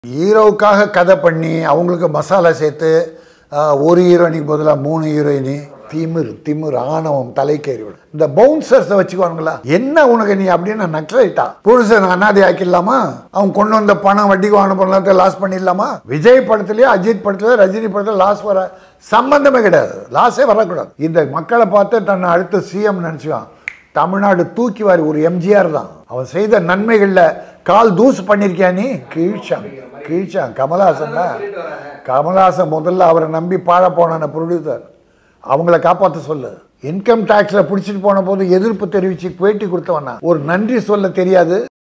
ஹீரோவுக்காக கதை பண்ணி அவங்களுக்கு மசாலா சேர்த்து ஆஹ், ஒரு ஹீரோயினிக்கு பதிலாக மூணு ஹீரோயினி திமிர் திமிர் ஆணவம் தலைக்கேறி விடும் இந்த பவுன்சர்ஸை வச்சுக்குவானுங்களா என்ன உனக்கு நீ அப்படின்னு நக்ஸலைட்டா புருஷன் அனாதை ஆக்கிடலாமா அவன் கொண்டு வந்த பணம் வட்டிக்கு வாங்கின பணத்தை லாஸ் பண்ணிடலாமா விஜய் படத்துலயோ அஜித் படத்துலயோ ரஜினி படத்துல லாஸ் வர சம்பந்தமே கிடையாது லாஸே வரக்கூடாது இந்த மக்களை பார்த்து தன்னை அடுத்த சிஎம் நினைச்சுவான் தமிழ்நாடு தூக்கி வாரி ஒரு எம்ஜிஆர் தான் அவன் செய்த நன்மைகள்ல கால் தூசு பண்ணிருக்கியா நீ கீழ்ச்சான் கீழ்ச்சான் கமலஹாசன் தான் கமலஹாசன் முதல்ல அவரை நம்பி பாழ போனான ப்ரொடியூசர் அவங்கள காப்பாற்ற சொல்லு இன்கம் டேக்ஸ்ல பிடிச்சிட்டு போன போது எதிர்ப்பு தெரிவிச்சு பேட்டி கொடுத்தவனா ஒரு நன்றி சொல்ல தெரியாது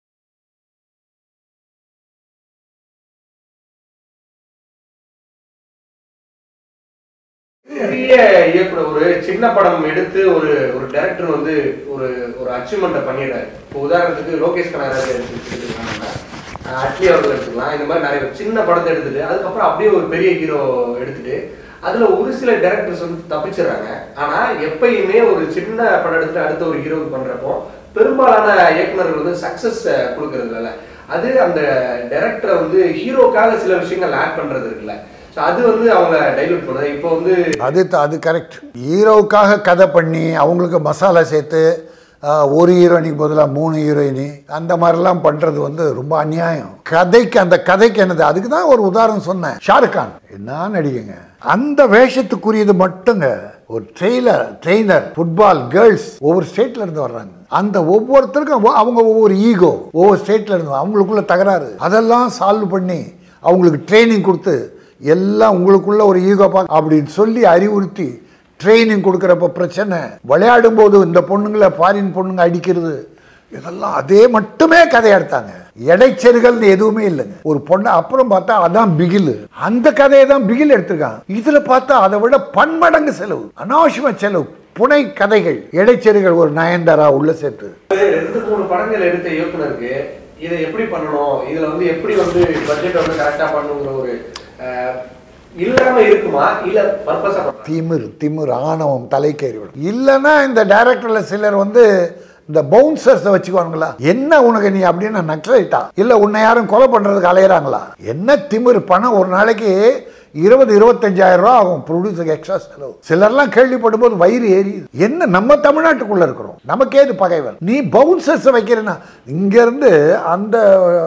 பெரிய இயக்குனர் ஒரு சின்ன படம் எடுத்து ஒரு ஒரு டைரக்டர் வந்து ஒரு ஒரு அச்சீவ்மெண்ட்டை பண்ணிடுறாரு இப்போ உதாரணத்துக்கு லோகேஷ் கனகராஜ் எடுத்துக்கலாம் நம்ம. அஹ் அட்லி அவர்கள் எடுத்துக்கலாம் இந்த மாதிரி நிறைய பேர் சின்ன படத்தை எடுத்துட்டு அதுக்கப்புறம் அப்படியே ஒரு பெரிய ஹீரோ எடுத்துட்டு அதுல ஒரு சில டைரக்டர்ஸ் வந்து தப்பிச்சிடுறாங்க ஆனா எப்பயுமே ஒரு சின்ன படம் எடுத்துட்டு அடுத்த ஒரு ஹீரோவுக்கு பண்றப்போ பெரும்பாலான இயக்குனர்கள் வந்து சக்சஸ் கொடுக்கறது இல்ல அது அந்த டைரக்டரை வந்து ஹீரோக்காக சில விஷயங்கள் ஆட் பண்றது இருக்குல்ல ஸோ அது வந்து அவங்க டைல்யூட் பண்ணுது இப்போ வந்து அது த- அது கரெக்ட் ஹீரோவுக்காக கதை பண்ணி அவங்களுக்கு மசாலா சேர்த்து ஆஹ், ஒரு ஹீரோயினிக்கு பதிலாக மூணு ஹீரோயினி அந்த மாதிரிலாம் பண்ணுறது வந்து ரொம்ப அநியாயம் கதைக்கு அந்த கதைக்கு என்னது அதுக்கு தான் ஒரு உதாரணம் சொன்னேன் ஷாருக் கான் என்ன நடிகைங்க அந்த வேஷத்துக்குரியது மட்டுங்க ஒரு ட்ரெயிலர் ட்ரெயினர் ஃபுட்பால் கேர்ள்ஸ் ஒவ்வொரு ஸ்டேட்ல இருந்து வர்றாங்க அந்த ஒவ்வொருத்தருக்கும் ஒ- அவங்க ஒவ்வொரு ஈகோ ஒவ்வொரு ஸ்டேட்ல இருந்து அவங்களுக்குள்ள தகராறு அதெல்லாம் சால்வ் பண்ணி அவங்களுக்கு ட்ரைனிங் கொடுத்து எல்லாம் உங்களுக்குள்ள ஒரு ஈகோ பார்க்க அப்படின்னு சொல்லி அறிவுறுத்தி ட்ரைனிங் கொடுக்குறப்ப பிரச்சனை விளையாடும் போது இந்த பொண்ணுங்களை ஃபாரின் பொண்ணுங்க அடிக்கிறது இதெல்லாம் அதே மட்டுமே கதை எடுத்தாங்க இடைச்செருகல்னு எதுவுமே இல்லைங்க ஒரு பொண்ணு அப்புறம் பார்த்தா அதான் பிகில் அந்த கதையை தான் பிகில் எடுத்திருக்காங்க இதுல பார்த்தா அதை விட பன்மடங்கு செலவு அனாவசியமா செலவு புனை கதைகள் இடைச்செருகள் ஒரு நயன்தாரா உள்ள சேர்த்து ரெண்டு மூணு படங்கள் எடுத்த இயக்குனருக்கு இதை எப்படி பண்ணணும் இதுல வந்து எப்படி வந்து பட்ஜெட் வந்து கரெக்டா பண்ணணுங்கிற ஒரு அஹ், இல்லாம இருக்குமா இல்ல பர்பஸா பண்ணலாம் திமிர் திமிர் ஆணவம் தலைக்கேறி விடும் இல்லைன்னா இந்த டைரக்டர்ல சிலர் வந்து இந்த பவுன்சர்ஸை வச்சுக்குவானுங்களா என்ன உனக்கு நீ அப்படின்னு நக்ஸலைட்டா இல்ல உன்னை யாரும் கொலை பண்றதுக்கு அலையிறாங்களா என்ன திமிர் பணம் ஒரு நாளைக்கு இருபது இருபத்தஞ்சாயிரம் ரூபா ஆகும் ப்ரொடியூசருக்கு எக்ஸ்ட்ரா செலவு சிலர்லாம் கேள்விப்படும் போது வயிறு எரியுது என்ன நம்ம தமிழ்நாட்டுக்குள்ள இருக்கிறோம் நமக்கே இது பகைவன் நீ பவுன்சர்ஸ் வைக்கிறேன்னா இங்க இருந்து அந்த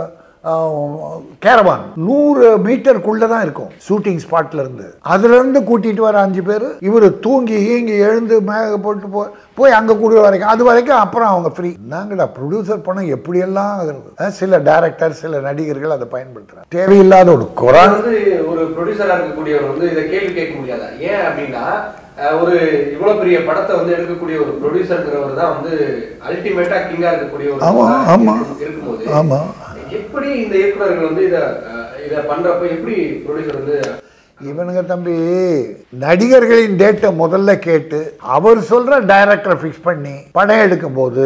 கேரவான் நூறு மீட்டருக்குள்ள தான் இருக்கும் ஷூட்டிங் ஸ்பாட்ல இருந்து அதுல இருந்து கூட்டிட்டு வர அஞ்சு பேர் இவர் தூங்கி ஈங்கி எழுந்து மேக போட்டு போ போய் அங்க கூடுற வரைக்கும் அது வரைக்கும் அப்புறம் அவங்க ஃப்ரீ நாங்கடா ப்ரொடியூசர் பணம் எப்படியெல்லாம் ஆகுறது அஹ் சில டைரக்டர் சில நடிகர்கள் அதை பயன்படுத்துறாங்க தேவையில்லாத ஒரு இது குரான் வந்து ஒரு ப்ரொடியூசரா இருக்கக்கூடியவர் வந்து இதை கேள்வி கேட்க முடியாதா ஏன் அப்படின்னா அஹ், ஒரு இவ்வளவு பெரிய படத்தை வந்து எடுக்கக்கூடிய ஒரு ப்ரொடியூசர்ங்கிறவர் தான் வந்து அல்டிமேட்டா கிங்கா இருக்கக்கூடிய ஒரு ஆமா, ஆளா ஆமா. இருக்கும்- இருக்கும்போது ஆமா எப்படி இந்த இயக்குனர்கள் வந்து இத அஹ், இத பண்றப்ப எப்படி ப்ரொடியூசர் வந்து இவனுங்க தம்பி நடிகர்களின் டேட்டை முதல்ல கேட்டு அவர் சொல்ற டைரக்டரை ஃபிக்ஸ் பண்ணி படம் எடுக்கும் போது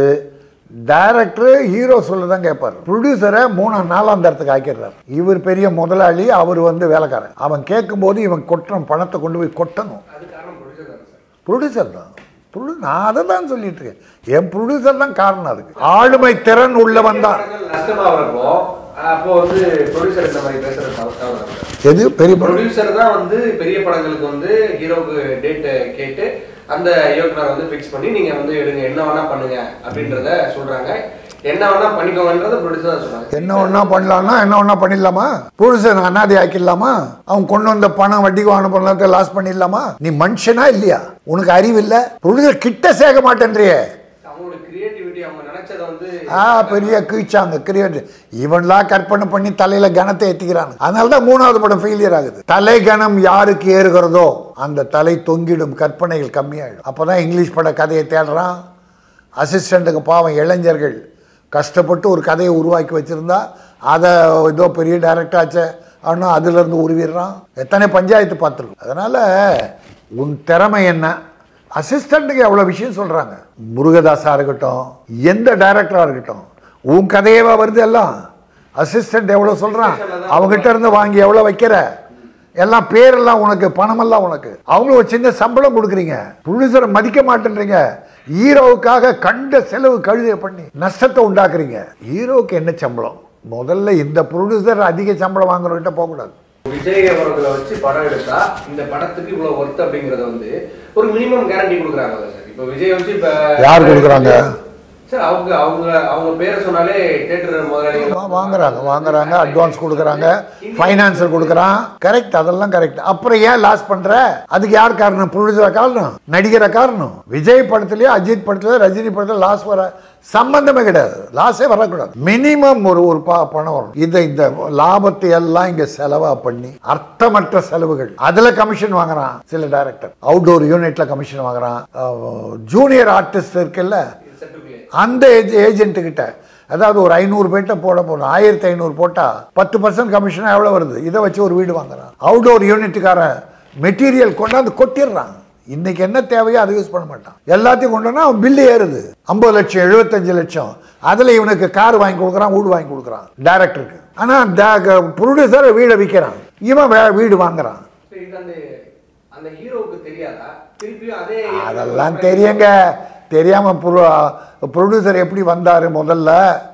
டைரக்டர் ஹீரோ சொல்லதான் கேட்பார் ப்ரொடியூசரை மூணாம் நாலாம் தரத்துக்கு ஆக்கிடுறாரு இவர் பெரிய முதலாளி அவர் வந்து வேலைக்காரன் அவன் கேட்கும்போது இவன் கொட்டணும் பணத்தை கொண்டு போய் கொட்டணும் அது காரணம் ப்ரொடியூசர் தான் சார் ப்ரொடியூசர் தான் ப்ரொடியூ நான் அதை தான் சொல்லிட்டு இருக்கேன் என் ப்ரொடியூசர் தான் காரணம் அதுக்கு ஆளுமை திறன் உள்ளவன் தான் படங்கள் நஷ்டமா வரப்போ அப்போ வந்து ப்ரொடியூசர் இந்த மாதிரி பேசுறது தவறு எது பெரிய படம் ப்ரொடியூசர் தான் வந்து பெரிய படங்களுக்கு வந்து ஹீரோக்கு டேட் கேட்டு அந்த இயக்குனர் வந்து ஃபிக்ஸ் பண்ணி நீங்க வந்து எடுங்க என்ன வேணா பண்ணுங்க அப்படின்றத சொல்றாங்க என்ன வேணா பண்ணிக்கோங்கன்றத ப்ரொடியூசர் தான் சொல்றாங்க என்ன ஒன்றா பண்ணலாம்னா என்ன ஒன்றா பண்ணிடலாமா புருஷன் அனாதை ஆக்கிடலாமா அவன் கொண்டு வந்த பணம் வட்டிக்கு வாங்கின பணத்தை லாஸ் பண்ணிடலாமா நீ மனுஷனா இல்லையா உனக்கு அறிவு இல்லை புருஷன் கிட்ட சேர்க்க மாட்டேன்றியே அவங்களோட கிரியேட்டிவிட்டி அவங்க நினைச்சதை வந்து ஆ பெரிய கீழ்ச்சாங்க கிரியேட் இவன்லாம் கற்பனை பண்ணி தலையில கணத்தை ஏத்திக்கிறாங்க அதனால தான் மூணாவது படம் ஃபெயிலியர் ஆகுது தலை கணம் யாருக்கு ஏறுகிறதோ அந்த தலை தொங்கிடும் கற்பனைகள் கம்மியாயிடும் அப்பதான் இங்கிலீஷ் பட கதையை தேடுறான் அசிஸ்டண்ட்டுக்கு பாவம் இளைஞர்கள் கஷ்டப்பட்டு ஒரு கதையை உருவாக்கி வச்சிருந்தா அதை ஏதோ பெரிய டைரக்டர் ஆச்சே ஆனால் அதுலேருந்து உருவிடுறான் எத்தனை பஞ்சாயத்து பார்த்துருக்கோம் அதனால உன் திறமை என்ன அசிஸ்டண்ட்டுக்கு எவ்வளோ விஷயம் சொல்கிறாங்க முருகதாஸாக இருக்கட்டும் எந்த டைரக்டராக இருக்கட்டும் உன் கதையவா வருது எல்லாம் அசிஸ்டண்ட் எவ்வளோ சொல்கிறான் அவங்ககிட்ட இருந்து வாங்கி எவ்வளோ வைக்கிற எல்லாம் பேரெல்லாம் உனக்கு பணமெல்லாம் உனக்கு அவங்களும் ஒரு சின்ன சம்பளம் கொடுக்குறீங்க ப்ரொடியூசரை மதிக்க மாட்டேன்றீங்க ஹீரோவுக்காக கண்ட செலவு கழுதை பண்ணி நஷ்டத்தை உண்டாக்குறீங்க ஹீரோவுக்கு என்ன சம்பளம் முதல்ல இந்த ப்ரொடியூசர் அதிக சம்பளம் வாங்குறவர்கிட்ட போகக்கூடாது விஜய் அவர்களை வச்சு படம் எடுத்தா இந்த படத்துக்கு இவ்வளவு ஒர்த் அப்படிங்கறத வந்து ஒரு மினிமம் கேரண்டி கொடுக்குறாங்க சார் இப்போ விஜய் வச்சு இப்ப யார் கொடுக்குறாங்க? சார் அவங்க அவங்க அவங்க பேரை சொன்னாலே தேட்டர் முதலாளிகள் வா- வாங்குறாங்க வாங்குறாங்க அட்வான்ஸ் கொடுக்குறாங்க ஃபைனான்சர் கொடுக்குறான் கரெக்ட் அதெல்லாம் கரெக்ட் அப்புறம் ஏன் லாஸ் பண்ற அதுக்கு யார் காரணம் ப்ரொடியூசர் காரணம் நடிகரை காரணம் விஜய் படத்துலயோ அஜித் படத்துலயோ ரஜினி படத்துல லாஸ் வர சம்பந்தமே கிடையாது லாஸே வரக்கூடாது மினிமம் ஒரு ஒரு பா பணம் வரும் இந்த இந்த லாபத்தை எல்லாம் இங்க செலவா பண்ணி அர்த்தமற்ற செலவுகள் அதுல கமிஷன் வாங்குறான் சில டைரக்டர் அவுட்டோர் யூனிட்ல கமிஷன் வாங்குறான் ஜூனியர் ஆர்டிஸ்ட் இருக்குல்ல செட்டுக்குள்ளே அந்த ஏஜென்ட் கிட்ட அதாவது ஒரு ஐநூறு பேர்ட்ட போட போகணும் ஆயிரத்தி ஐநூறு போட்டால் பத்து பர்சன்ட் கமிஷன் எவ்வளோ வருது இதை வச்சு ஒரு வீடு வாங்குறான் அவுடோர் யூனிட்டுக்காரன் மெட்டீரியல் கொண்டாந்து கொட்டிடுறான் இன்னைக்கு என்ன தேவையோ அதை யூஸ் பண்ண மாட்டான் எல்லாத்தையும் கொண்டோன்னா அவன் பில்லு ஏறுது ஐம்பது லட்சம் எழுபத்தஞ்சு லட்சம் அதில் இவனுக்கு கார் வாங்கி கொடுக்குறான் வீடு வாங்கி கொடுக்குறான் டேரக்டருக்கு ஆனால் ப்ரொடியூசர் வீடை விற்கிறான் இவன் வே- வீடு வாங்குறான் So, இது அந்த அந்த ஹீரோவுக்கு தெரியாதா திருப்பியும் அதே அதெல்லாம் தெரியுங்க தெரியாம ப்ரொடியூசர் எப்படி வந்தாரு முதல்ல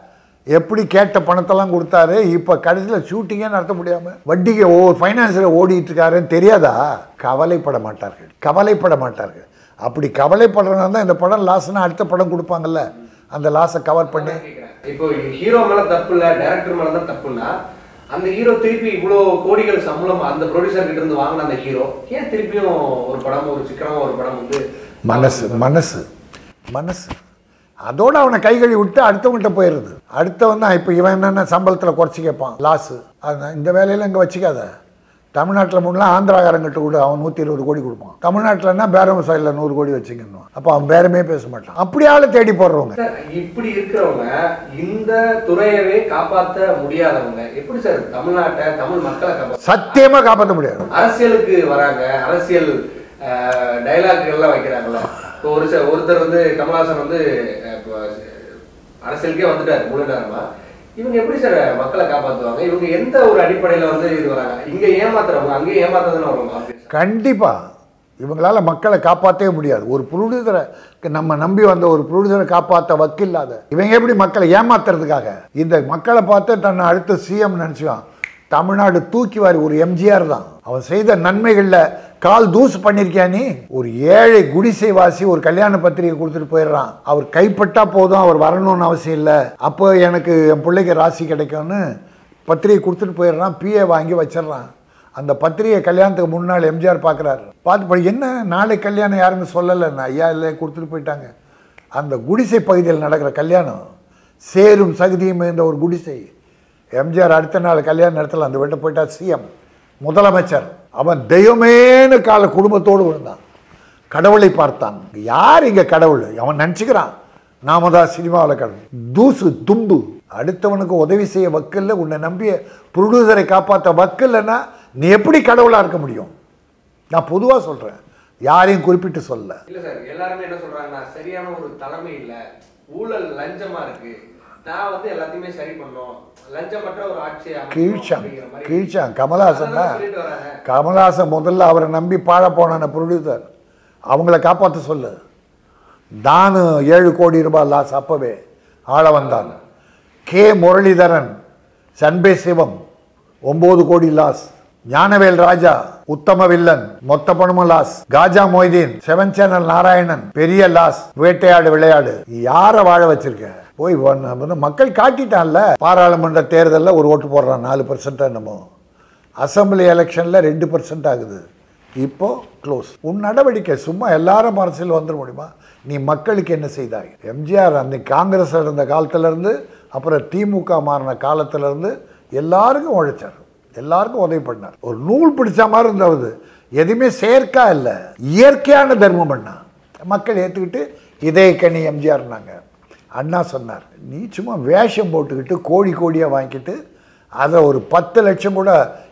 எப்படி கேட்ட பணத்தெல்லாம் கொடுத்தாரு இப்போ கடைசியில் ஷூட்டிங்கே நடத்த முடியாம வட்டிக்கு ஒவ்வொரு ஃபைனான்ஸில் ஓடிட்டு இருக்காருன்னு தெரியாதா கவலைப்பட மாட்டார்கள் கவலைப்பட மாட்டார்கள் அப்படி கவலைப்படுறதுனால தான் இந்த படம் லாஸ்னா அடுத்த படம் கொடுப்பாங்கல்ல அந்த லாஸை கவர் பண்ணி கேக்குறேன். இப்போ ஹீரோ மேல தப்பு இல்ல டைரக்டர் மேல தான் தப்புன்னா அந்த ஹீரோ திருப்பி இவ்வளோ கோடிகள் சம்பளம் அந்த ப்ரொடியூசர் கிட்ட இருந்து வாங்கின அந்த ஹீரோ ஏன் திருப்பியும் ஒரு படம் ஒரு சிக்கனமா ஒரு படம் வந்து மனசு மனசு மனசு அதோட அவனை கை கழுவி விட்டு அடுத்தவன்கிட்ட போயிடுது அடுத்தவன் தான் இப்போ இவன் என்னென்ன சம்பளத்தில் குறைச்சி கேட்பான் லாஸு அது இந்த வேலையில இங்கே வச்சுக்காத தமிழ்நாட்டில் முன்னெலாம் ஆந்திராக்காரங்கிட்ட கூட அவன் நூற்றி இருபது கோடி கொடுப்பான் தமிழ்நாட்டிலன்னா பேரம் சைடில் நூறு கோடி வச்சுக்கணும் அப்போ அவன் பேரமே பேச மாட்டான் அப்படி ஆளை தேடி போடுறவங்க சார், இப்படி இருக்கிறவங்க இந்த துறையவே காப்பாத்த முடியாதவங்க எப்படி சார் தமிழ்நாட்டை தமிழ் மக்களை காப்பாத்த சத்தியமாக காப்பாற்ற முடியாது அரசியலுக்கு வராங்க அரசியல் டைலாக் எல்லாம் வைக்கிறாங்கல்ல இப்போ ஒரு ச- ஒருத்தர் வந்து கமல்ஹாசன் வந்து அஹ், இப்போ அரசியலுக்கே வந்துட்டாரு முழு நேரமா இவங்க எப்படி சார் மக்களை காப்பாத்துவாங்க இவங்க எந்த ஒரு அடிப்படையில வந்து இது வராங்க இங்க ஏமாத்துறவங்க அங்கே ஏமாத்தாதானே வருவாங்க அப்படி கண்டிப்பாக இவங்களால மக்களை காப்பாற்றவே முடியாது ஒரு ப்ரொடியூசரை நம்ம நம்பி வந்த ஒரு ப்ரொடியூசரை காப்பாற்ற வக்கில்லாத இவங்க எப்படி மக்களை ஏமாத்துறதுக்காக இந்த மக்களை பார்த்து தன்னை அடுத்த சிஎம் நினச்சிவான் தமிழ்நாடு தூக்கி வாரி ஒரு எம்ஜிஆர் தான் அவன் செய்த நன்மைகளில் கால் தூசு பண்ணியிருக்கியா நீ ஒரு ஏழை குடிசை வாசி ஒரு கல்யாண பத்திரிகை கொடுத்துட்டு போயிடுறான் அவர் கைப்பட்டா போதும் அவர் வரணும்னு அவசியம் இல்லை அப்போ எனக்கு என் பிள்ளைக்கு ராசி கிடைக்கும்னு பத்திரிகை கொடுத்துட்டு போயிடுறான் பிஏ வாங்கி வச்சிடுறான் அந்த பத்திரிகை கல்யாணத்துக்கு முன்னாள் எம்ஜிஆர் பார்க்குறாரு பார்த்து படி என்ன நாளை கல்யாணம் யாருமே சொல்லலை நான் ஐயா இல்லை கொடுத்துட்டு போயிட்டாங்க அந்த குடிசை பகுதியில் நடக்கிற கல்யாணம் சேரும் சகுதியும் இருந்த ஒரு குடிசை எம்ஜிஆர் அடுத்த நாள் கல்யாணம் நடத்தல அந்த வீட்டை போயிட்டா சிஎம் முதலமைச்சர் அவன் தெய்வமேனு கால குடும்பத்தோடு விழுந்தான் கடவுளை பார்த்தான் யார் இங்க கடவுள் அவன் நினச்சிக்கிறான் நாம தான் சினிமாவில் கடவுள் தூசு தும்பு அடுத்தவனுக்கு உதவி செய்ய வக்கில்ல உன்னை நம்பிய ப்ரொடியூசரை காப்பாற்ற வக்கில்லைன்னா நீ எப்படி கடவுளாக இருக்க முடியும் நான் பொதுவாக சொல்கிறேன் யாரையும் குறிப்பிட்டு சொல்ல இல்ல சார் எல்லாருமே என்ன சொல்றாங்கன்னா சரியான ஒரு தலைமை இல்ல ஊழல் லஞ்சமா இருக்கு நான் வந்து எல்லாத்தையுமே சரி பண்ணோம் லஞ்சமற்ற ஒரு ஆட்சி அமைக்கணும் கீழ்ச்சான் அப்படிங்கிற மாதிரி கீழ்ச்சான் கமல்ஹாசன் அதான் தான் சொல்லிட்டு வராங்க கமல்ஹாசன் முதல்ல அவரை நம்பி பாழ போனான ப்ரொடியூசர் அவங்கள காப்பாற்ற சொல்லு தானு ஏழு கோடி ரூபாய் லாஸ் அப்பவே ஆள வந்தான் கே முரளிதரன் சன்பே சிவம் ஒன்பது கோடி லாஸ் ஞானவேல் ராஜா உத்தம வில்லன் மொத்த பணமும் loss Kaja Moideen seven channel Narayanan பெரிய லாஸ் வேட்டையாடு விளையாடு யாரை வாழ வச்சிருக்க போய் ஒன்னு- வந்து மக்கள் காட்டிட்டான்ல பாராளுமன்ற தேர்தலில் ஒரு ஓட்டு போடுறான் நாலு பர்சன்ட் என்னமோ அசம்பிளி எலெக்ஷனில் ரெண்டு பர்சன்ட் ஆகுது இப்போ க்ளோஸ் உன் நடவடிக்கை சும்மா எல்லாரும் அரசியல் வந்துட முடியுமா நீ மக்களுக்கு என்ன செய்தாய் எம்ஜிஆர் அந்த காங்கிரஸ் இருந்த காலத்திலேருந்து அப்புறம் திமுக மாறின காலத்திலேருந்து எல்லாருக்கும் உழைச்சார் எல்லாருக்கும் உதவி பண்ணார் ஒரு நூல் பிடிச்ச மாதிரி இருந்தது எதுவுமே செயற்கா இல்லை இயற்கையான தர்மம் பண்ணா மக்கள் ஏற்றுக்கிட்டு இதே கனி எம்ஜிஆர்னாங்க அண்ணா சொன்னார் நீ சும்மா வேஷம் போட்டுக்கிட்டு கோடி கோடியாக வாங்கிட்டு அதை ஒரு பத்து லட்சம் கூட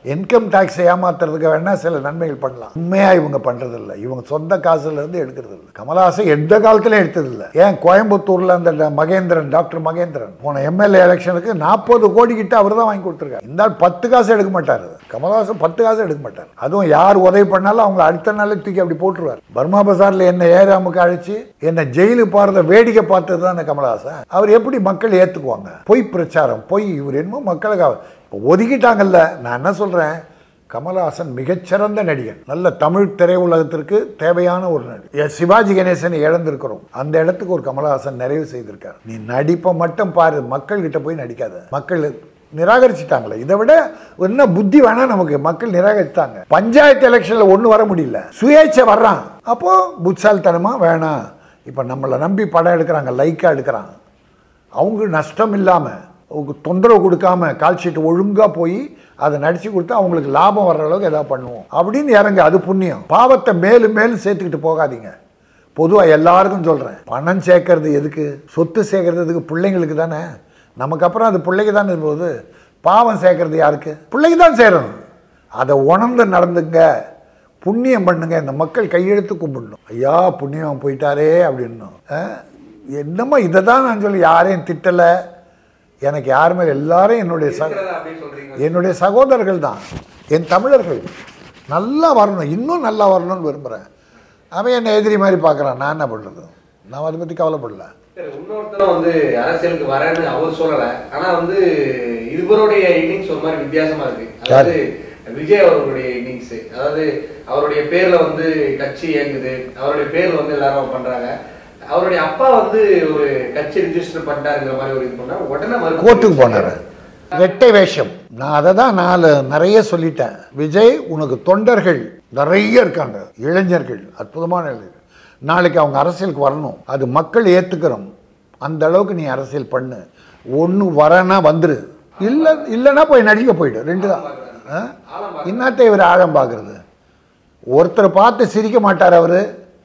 இன்கம் டேக்ஸ் ஏமாத்துறதுக்கு வேணா சில நன்மைகள் பண்ணலாம் உண்மையா இவங்க பண்றது இல்ல இவங்க சொந்த காசுல இருந்து எடுக்கிறது இல்ல கமலஹாசன் எந்த காலத்திலும் எடுத்தது இல்ல ஏன் கோயம்புத்தூர்ல அந்த ட- மகேந்திரன் டாக்டர் மகேந்திரன் போன எம்எல்ஏ எலெக்ஷனுக்கு நாற்பது கோடி கிட்ட அவர் தான் வாங்கி கொடுத்துருக்காரு இந்த ஆள் பத்து காசு எடுக்க மாட்டாரு கமலஹாசன் பத்து காசு எடுக்க மாட்டார் அதுவும் யார் உதவி பண்ணாலும் அவங்க அடுத்த நாளே தூக்கி அப்படி போட்டுருவார் பர்மா பசார்ல என்ன ஏறாமுக்கு அழைச்சு என்ன ஜெயிலு போறத வேடிக்கை பார்த்தது தான் அந்த கமலஹாசன் அவர் எப்படி மக்கள் ஏத்துக்குவாங்க பொய் பிரச்சாரம் பொய் இவர் என்னமோ மக்களுக்கு அவ- இப்ப ஒதுக்கிட்டாங்கல்ல நான் என்ன சொல்றேன் கமலஹாசன் மிகச்சிறந்த நடிகர் நல்ல தமிழ் திரையுலகத்திற்கு தேவையான ஒரு நடிகர் சிவாஜி கணேசனை இழந்திருக்கிறோம் அந்த இடத்துக்கு ஒரு கமலஹாசன் நிறைவு செய்திருக்கார் நீ நடிப்பை மட்டும் பாரு மக்கள் கிட்ட போய் நடிக்காத மக்கள் நிராகரிச்சுட்டாங்களே இதை விட என்ன புத்தி வேணா நமக்கு மக்கள் நிராகரித்தாங்க பஞ்சாயத்து எலெக்ஷன்ல ஒண்ணு வர முடியல சுயேட்சை வர்றான் அப்போ புட்சாலித்தனமா வேணாம் இப்ப நம்மளை நம்பி படம் எடுக்கிறாங்க லைக்கா எடுக்கிறாங்க அவங்க நஷ்டம் இல்லாமல் அவங்க தொந்தரவு கொடுக்காம கால் ஷீட் ஒழுங்காக போய் அதை நடிச்சு கொடுத்தா அவங்களுக்கு லாபம் வர்ற அளவுக்கு எதாவது பண்ணுவோம் அப்படின்னு இறங்க அது புண்ணியம் பாவத்தை மேலும் மேலும் சேர்த்துக்கிட்டு போகாதீங்க பொதுவாக எல்லாருக்கும் சொல்கிறேன் பணம் சேர்க்கறது எதுக்கு சொத்து சேர்க்கறது எதுக்கு பிள்ளைங்களுக்கு தானே நமக்கு அப்புறம் அது பிள்ளைக்கு தானே போகுது பாவம் சேர்க்கறது யாருக்கு பிள்ளைக்கு தான் சேரணும் அதை உணர்ந்து நடந்துங்க புண்ணியம் பண்ணுங்க இந்த மக்கள் கையெழுத்து கும்பிடணும் ஐயா புண்ணியம் போயிட்டாரே அப்படின்னும் அஹ், என்னமோ இதை தான் நான் சொல்லி யாரையும் திட்டலை எனக்கு யாருமே எல்லாரும் என்னுடைய சக இருக்கிறதா அப்படி சொல்றீங்க என்னுடைய சகோதரர்கள் தான் என் தமிழர்கள் நல்லா வரணும் இன்னும் நல்லா வரணும்னு விரும்புகிறேன் அவன் என்னை எதிரி மாதிரி பார்க்குறான் நான் என்ன பண்ணுறது நான் அதை பற்றி கவலைப்படல சரி, இன்னொருத்தரும் வந்து அரசியலுக்கு வரேன்னு அவர் சொல்லல ஆனா வந்து இவருடைய இன்னிங்ஸ் ஒரு மாதிரி வித்தியாசமா இருக்கு அதாவது விஜய் அவர்களுடைய இன்னிங்ஸ் அதாவது அவருடைய பேர்ல வந்து கட்சி இயங்குது அவருடைய பேர்ல வந்து எல்லாரும் பண்றாங்க அவருடைய அப்பா வந்து ஒரு கட்சி ரிஜிஸ்டர் பண்ணிட்டாருங்கிற மாதிரி ஒரு இது பண்ணா உடனே மறுப்பு கோர்ட்டுக்கு போனார் ரெட்டை வேஷம் நான் அதை தான் நாலு நிறைய சொல்லிட்டேன் விஜய் உனக்கு தொண்டர்கள் நிறைய இருக்காங்க இளைஞர்கள் அற்புதமான இளைஞர்கள் நாளைக்கு அவங்க அரசியலுக்கு வரணும் அது மக்கள் ஏற்றுக்கிறோம் அந்த அளவுக்கு நீ அரசியல் பண்ணு ஒன்று வரனா வந்துரு இல்லை இல்லைன்னா போய் நடிக்க போயிடு ரெண்டு தான் ஆ? இன்னத்தை இவர் ஆழம் பார்க்குறது ஒருத்தரை பார்த்து சிரிக்க மாட்டார் அவர்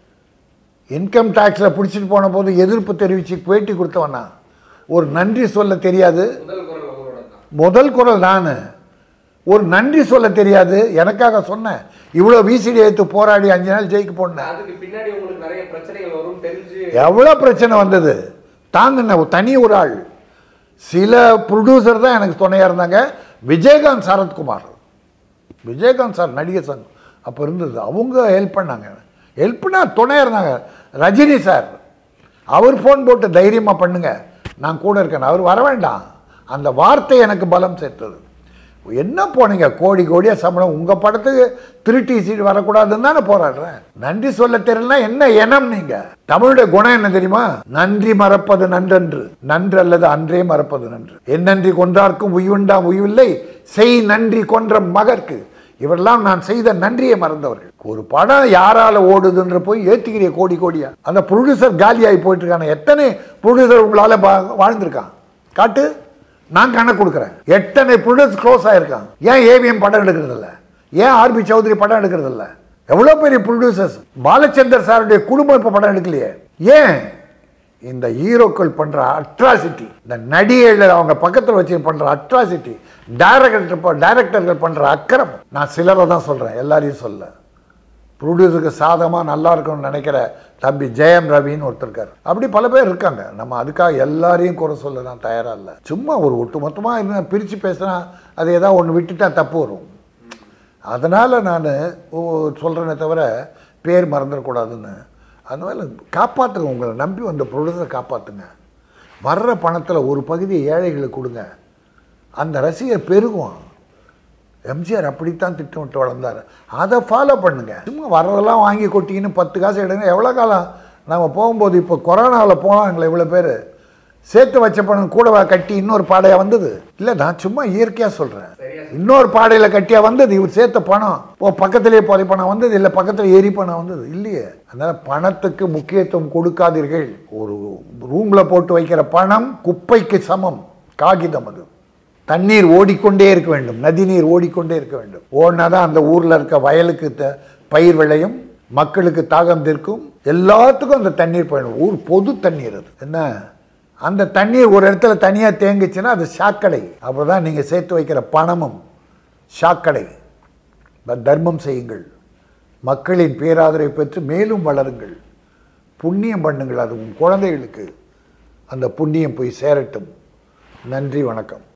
இன்கம் டேக்ஸில் பிடிச்சிட்டு போன போது எதிர்ப்பு தெரிவித்து பேட்டி கொடுத்தவனா ஒரு நன்றி சொல்ல தெரியாது முதல் குரல் உங்களோட தான் முதல் குரல் நான் ஒரு நன்றி சொல்ல தெரியாது எனக்காக சொன்னேன் இவ்வளோ விசிடி எடுத்து போராடி அஞ்சு நாள் ஜெயிக்க போனேன் அதுக்கு பின்னாடி உங்களுக்கு நிறைய பிரச்சனைகள் வரும் தெரிஞ்சு எவ்வளோ பிரச்சனை வந்தது தாங்கின ஒரு தனி ஒரு ஆள் சில ப்ரொடியூசர் தான் எனக்கு துணையாக இருந்தாங்க விஜயகாந்த் சரத்குமார் விஜயகாந்த் சார் நடிகர் சங்கம் அப்போ இருந்தது அவங்க ஹெல்ப் பண்ணாங்க ஹெல்ப்னா துணையாக இருந்தாங்க ரஜினி சார் அவர் ஃபோன் போட்டு தைரியமாக பண்ணுங்க நான் கூட இருக்கேன் அவர் வர வேண்டாம் அந்த வார்த்தை எனக்கு பலம் சேர்த்தது என்ன போனீங்க கோடி கோடியாக சம்பளம் உங்கள் படத்துக்கு திருட்டி சீட் வரக்கூடாதுன்னு தானே போராடுறேன் நன்றி சொல்ல தெரியலனா என்ன இனம் நீங்க தமிழுடைய குணம் என்ன தெரியுமா நன்றி மறப்பது நன்றன்று நன்று அல்லது அன்றே மறப்பது நன்று என் நன்றி கொன்றார்க்கும் உய்வுண்டாம் உய்வில்லை செய் நன்றி கொன்ற மகற்கு இவரெல்லாம் நான் செய்த நன்றியை மறந்தவர்கள் ஒரு படம் யாரால ஓடுதுன்ற போய் ஏத்துக்கிறிய கோடி கோடியா அந்த ப்ரொடியூசர் காலியாகி போயிட்டு இருக்கான எத்தனை ப்ரொடியூசர் உங்களால வா- வாழ்ந்திருக்கான் காட்டு நான் கணக்கு கொடுக்குறேன் எத்தனை ப்ரொடியூசர் க்ளோஸ் ஆயிருக்கான் ஏன் ஏவிஎம் படம் எடுக்கிறது இல்ல ஏன் ஆர்பி சௌத்ரி படம் எடுக்கிறது இல்ல எவ்வளோ பெரிய ப்ரொடியூசர்ஸ் பாலச்சந்தர் சாருடைய குடும்பம் இப்போ படம் எடுக்கலையே ஏன் இந்த ஹீரோக்கள் பண்ற அட்ராசிட்டி இந்த நடிகைகள் அவங்க பக்கத்தில் வச்சு பண்ற அட்ராசிட்டி டைரக்டர் டைரக்டர்கள் பண்ற அக்கறம் நான் சிலரை தான் சொல்றேன் எல்லாரையும் சொல்ல ப்ரொடியூசருக்கு சாதமாக நல்லா இருக்கும்னு நினைக்கிற தம்பி ஜெயம் ரவின்னு ஒருத்தர் இருக்கார் அப்படி பல பேர் இருக்காங்க நம்ம அதுக்காக எல்லாரையும் குறை சொல்ல நான் தயாராக இல்லை சும்மா ஒரு ஒட்டுமொத்தமாக என்ன பிரித்து பேசினா அது ஏதாவது ஒன்று விட்டுட்டா தப்பு வரும் அதனால் நான் சொல்கிறேனே தவிர பேர் மறந்துடக்கூடாதுன்னு அதனால காப்பாற்றுங்க உங்களை நம்பி வந்த ப்ரொடியூசரை காப்பாற்றுங்க வர்ற பணத்தில் ஒரு பகுதியை ஏழைகளுக்கு கொடுங்க அந்த ரசிகர் பெருகும் எம்ஜிஆர் அப்படித்தான் திட்டமிட்டு வளர்ந்தார் அதை ஃபாலோ பண்ணுங்க சும்மா வர்றதெல்லாம் வாங்கி கொட்டிக்கின்னு பத்து காசு எடுங்க எவ்வளோ காலம் நம்ம போகும்போது இப்போ கொரோனாவில் போனாங்களே இவ்வளோ பேர் சேர்த்து வச்ச பணம் கூடவா கட்டி இன்னொரு பாடையாக வந்தது இல்லை நான் சும்மா இயற்கையாக சொல்கிறேன் இன்னொரு பாடையில் கட்டியா வந்தது இவர் சேர்த்த பணம் ஓ பக்கத்திலேயே புதை பணம் வந்தது இல்லை பக்கத்தில் எரி பணம் வந்தது இல்லையே அதனால் பணத்துக்கு முக்கியத்துவம் கொடுக்காதீர்கள் ஒரு ரூமில் போட்டு வைக்கிற பணம் குப்பைக்கு சமம் காகிதம் அது தண்ணீர் ஓடிக்கொண்டே இருக்க வேண்டும் நதிநீர் ஓடிக்கொண்டே இருக்க வேண்டும் ஓடினா தான் அந்த ஊரில் இருக்க வயலுக்கு த- பயிர் விளையும் மக்களுக்கு தாகம் தீர்க்கும் எல்லாத்துக்கும் அந்த தண்ணீர் போயிடும் ஊர் பொது தண்ணீர் அது என்ன அந்த தண்ணீர் ஒரு இடத்துல தனியாக தேங்குச்சுன்னா அது சாக்கடை அப்போ தான் நீங்கள் சேர்த்து வைக்கிற பணமும் சாக்கடை த- தர்மம் செய்யுங்கள் மக்களின் பேராதரவை பெற்று மேலும் வளருங்கள் புண்ணியம் பண்ணுங்கள் அது உன் குழந்தைகளுக்கு அந்த புண்ணியம் போய் சேரட்டும் நன்றி வணக்கம்